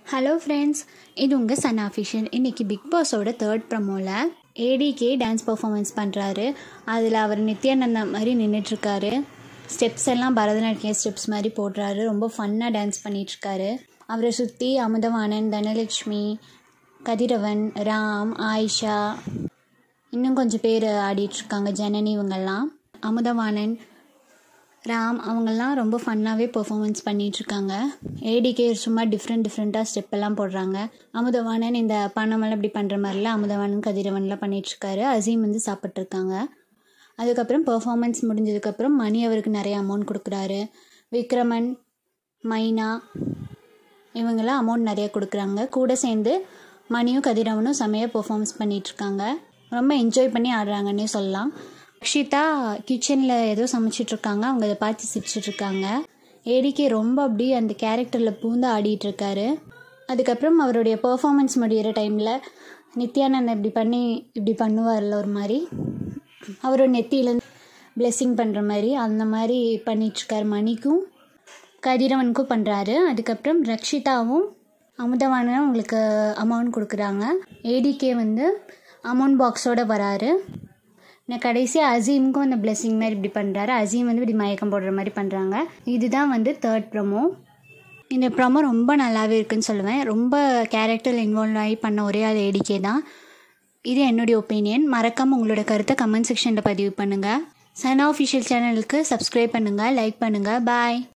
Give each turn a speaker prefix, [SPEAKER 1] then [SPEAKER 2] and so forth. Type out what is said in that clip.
[SPEAKER 1] hello friends இது உங்கள் Sun official இன்றைக்கி பிக் பாஸோட தேர்ட் ப்ரமோவில் ஏடிகே டான்ஸ் பர்ஃபார்மன்ஸ் பண்ணுறாரு அதில் அவர் நித்யானந்தா மாதிரி நின்றுட்டுருக்காரு ஸ்டெப்ஸ் எல்லாம் பரதநாட்டிய ஸ்டெப்ஸ் மாதிரி போடுறாரு ரொம்ப ஃபன்னாக டான்ஸ் பண்ணிகிட்ருக்காரு அவரை சுற்றி அமுதவாணன் தனலட்சுமி கதிரவன் ராம் ஆயிஷா இன்னும் கொஞ்சம் பேர் ஆடிட்டுருக்காங்க ஜனனி இவங்கெல்லாம் அமுதவாணன் ராம் அவங்கெல்லாம் ரொம்ப ஃபன்னாகவே பெர்ஃபார்மன்ஸ் பண்ணிகிட்ருக்காங்க ஏடிகே சும்மா டிஃப்ரெண்ட் டிஃப்ரெண்ட்டாக ஸ்டெப் எல்லாம் போடுறாங்க அமுதவாணன் இந்த பணமெல்லாம் இப்படி பண்ணுற மாதிரிலாம் அமுதவாணன் கதிரவன்லாம் பண்ணிகிட்ருக்காரு அசீம் வந்து சாப்பிட்ருக்காங்க அதுக்கப்புறம் பெர்ஃபார்மன்ஸ் முடிஞ்சதுக்கப்புறம் மணி அவருக்கு நிறைய அமௌண்ட் கொடுக்குறாரு விக்ரமன் மைனா இவங்கெல்லாம் அமௌண்ட் நிறைய கொடுக்குறாங்க கூட சேர்ந்து மணியும் கதிரவனும் செமையாக பெர்ஃபார்மன்ஸ் பண்ணிகிட்ருக்காங்க ரொம்ப என்ஜாய் பண்ணி ஆடுறாங்கன்னே சொல்லலாம் அக்ஷிதா கிச்சனில் ஏதோ சமைச்சிட்ருக்காங்க அவங்க அதை பார்த்து சிரிச்சிட்ருக்காங்க ஏடிகே ரொம்ப அப்படி அந்த கேரக்டரில் பூந்து ஆடிட்டுருக்காரு அதுக்கப்புறம் அவருடைய பெர்ஃபார்மன்ஸ் முடிகிற டைமில் நித்யானந்த் இப்படி பண்ணி இப்படி பண்ணுவார்ல ஒரு மாதிரி அவரோட நெத்தியிலேருந்து பிளெஸ்ஸிங் பண்ணுற மாதிரி அந்த மாதிரி பண்ணிகிட்ருக்காரு மணிக்கும் கதிரவனுக்கும் பண்ணுறாரு அதுக்கப்புறம் ரக்ஷிதாவும் அமுதவானும் அவங்களுக்கு அமௌண்ட் கொடுக்குறாங்க ஏடிகே வந்து அமௌண்ட் பாக்ஸோடு வராரு நான் கடைசியாக அசீமுக்கும் அந்த பிளெஸ்ஸிங் மாதிரி இப்படி பண்ணுறாரு அசீம் வந்து இப்படி மயக்கம் போடுற மாதிரி பண்ணுறாங்க இதுதான் வந்து தேர்ட் ப்ரமோ இந்த ப்ரமோ ரொம்ப நல்லாவே இருக்குன்னு சொல்லுவேன் ரொம்ப கேரக்டர் இன்வால்வ் ஆகி பண்ண ஒரே ஆள் ஏடிகே தான் இது என்னுடைய ஒப்பீனியன் மறக்காமல் உங்களோட கருத்தை கமெண்ட் செக்ஷனில் பதிவு பண்ணுங்கள் சன் ஆஃபிஷியல் சேனலுக்கு சப்ஸ்கிரைப் பண்ணுங்கள் லைக் பண்ணுங்கள் பாய்